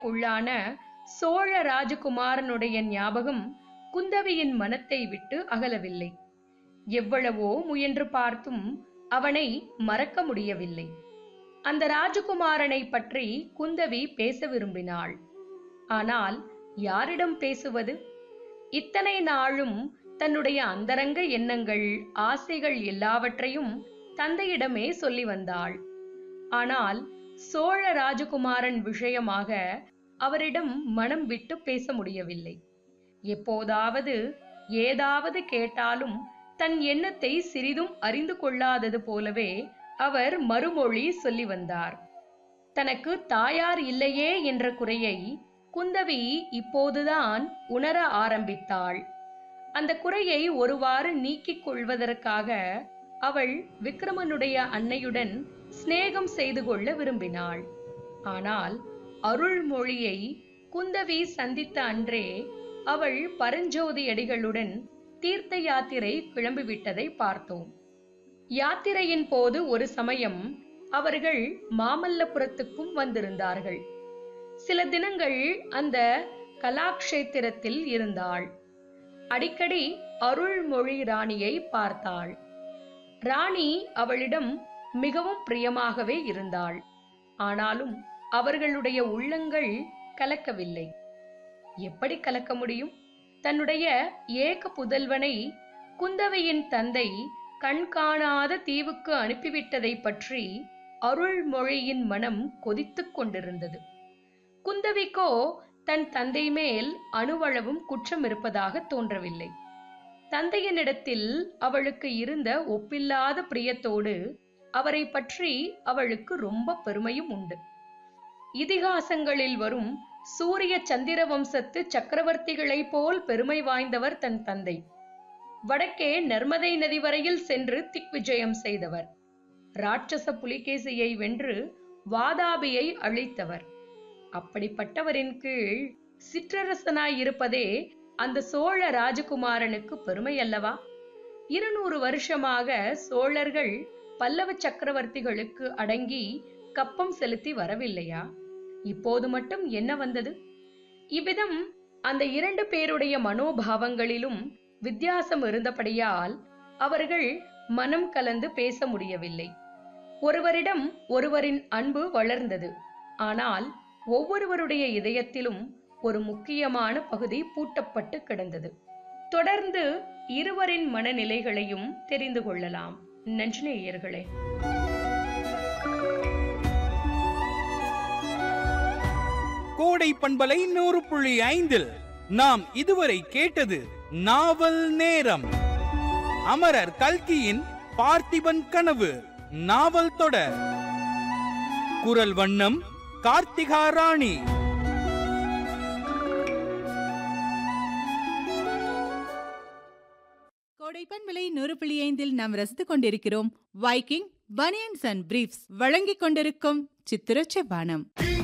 உள்ளான சோழ ராஜகுமாரனுடைய ஞாபகம் குந்தவியின் மனத்தை விட்டு அகலவில்லை எவ்வளவோ முயன்று பார்த்தும் அவனை மறக்க முடியவில்லை அந்த ராஜகுமாரனை பற்றி குந்தவி பேச விரும்பினாள் ஆனால் யாரிடம் பேசுவது இத்தனை நாளும் தன்னுடைய அந்தரங்க எண்ணங்கள் ஆசைகள் எல்லாவற்றையும் தந்தையிடமே சொல்லி வந்தாள் ஆனால் சோழ ராஜகுமாரன் விஷயமாக அவரிடம் மனம் விட்டு பேச முடியவில்லை எப்போதாவது ஏதாவது கேட்டாலும் தன் எண்ணத்தை சிறிதும் அறிந்து கொள்ளாதது போலவே அவர் மறுமொழி சொல்லி வந்தார் தனக்கு தாயார் இல்லையே என்ற குறையை குந்தவி இப்போதுதான் உணர ஆரம்பித்தாள் அந்த குறையை ஒருவாறு நீக்கிக் கொள்வதற்காக அவள் விக்ரமனுடைய அன்னையுடன் சிநேகம் செய்து கொள்ள விரும்பினாள் ஆனால் அருள்மொழியை குந்தவி சந்தித்த அன்றே அவள் பரஞ்சோதி அடிகளுடன் தீர்த்த யாத்திரை கிளம்பிவிட்டதை பார்த்தோம் யாத்திரையின் போது ஒரு சமயம் அவர்கள் மாமல்லபுரத்துக்கும் வந்திருந்தார்கள் சில தினங்கள் அந்த கலாக்ஷேத்திரத்தில் இருந்தாள் அடிக்கடி அருள்மொழி ராணியை பார்த்தாள் ராணி அவளிடம் மிகவும் பிரியமாகவே இருந்தாள் ஆனாலும் அவர்களுடைய உள்ளங்கள் கலக்கவில்லை எப்படி கலக்க முடியும் தன்னுடைய ஏக புதல்வனை குந்தவையின் தந்தை கண் காணாத தீவுக்கு அனுப்பிவிட்டதை பற்றி அருள்மொழியின் மனம் கொதித்துக் கொண்டிருந்தது குந்தவிக்கோ தன் தந்தை மேல் அணுவளவும் குற்றம் இருப்பதாக தோன்றவில்லை தந்தையனிடத்தில் அவளுக்கு இருந்த ஒப்பில்லாத பிரியத்தோடு அவரை பற்றி அவளுக்கு ரொம்ப பெருமையும் உண்டு இதிகாசங்களில் வரும் சூரிய சந்திர வம்சத்து சக்கரவர்த்திகளைப் போல் பெருமை வாய்ந்தவர் தன் தந்தை வடக்கே நர்மதை நதி வரையில் சென்று திக்விஜயம் செய்தவர் ராட்சச புலிகேசியை வென்று வாதாபியை அழித்தவர் அப்படிப்பட்டவரின் கீழ் சிற்றரசனாய் இருப்பதே அந்த சோழ ராஜகுமாரனுக்கு பெருமை அல்லவா இருநூறு வருஷமாக சோழர்கள் பல்லவ சக்கரவர்த்திகளுக்கு அடங்கி கப்பம் செலுத்தி வரவில்லையா இப்போது மட்டும் என்ன வந்தது இவ்விதம் அந்த இரண்டு பேருடைய மனோபாவங்களிலும் வித்தியாசம் இருந்தபடியால் அவர்கள் மனம் கலந்து பேச முடியவில்லை ஒருவரிடம் ஒருவரின் அன்பு வளர்ந்தது ஆனால் ஒவ்வொருவருடைய இதயத்திலும் ஒரு முக்கியமான பகுதி பூட்டப்பட்டு கிடந்தது தொடர்ந்து இருவரின் மனநிலைகளையும் தெரிந்து கொள்ளலாம் நன்றினேயர்களே கோடை பண்பலை நூறு புள்ளி ஐந்தில் நாம் இதுவரை கேட்டது நாவல் நேரம் அமரர் கல்கியின் பார்த்திபன் கனவு நாவல் தொடர் குரல் வண்ணம் கார்த்திகா ராணி கோடைப்பன் விலை நூறு புள்ளி ஐந்தில் நாம் ரசித்துக் கொண்டிருக்கிறோம் வைக்கிங் பனியன்ஸ் அண்ட் பிரீஃப்ஸ் வழங்கிக் கொண்டிருக்கும் சித்திர செவ்வானம்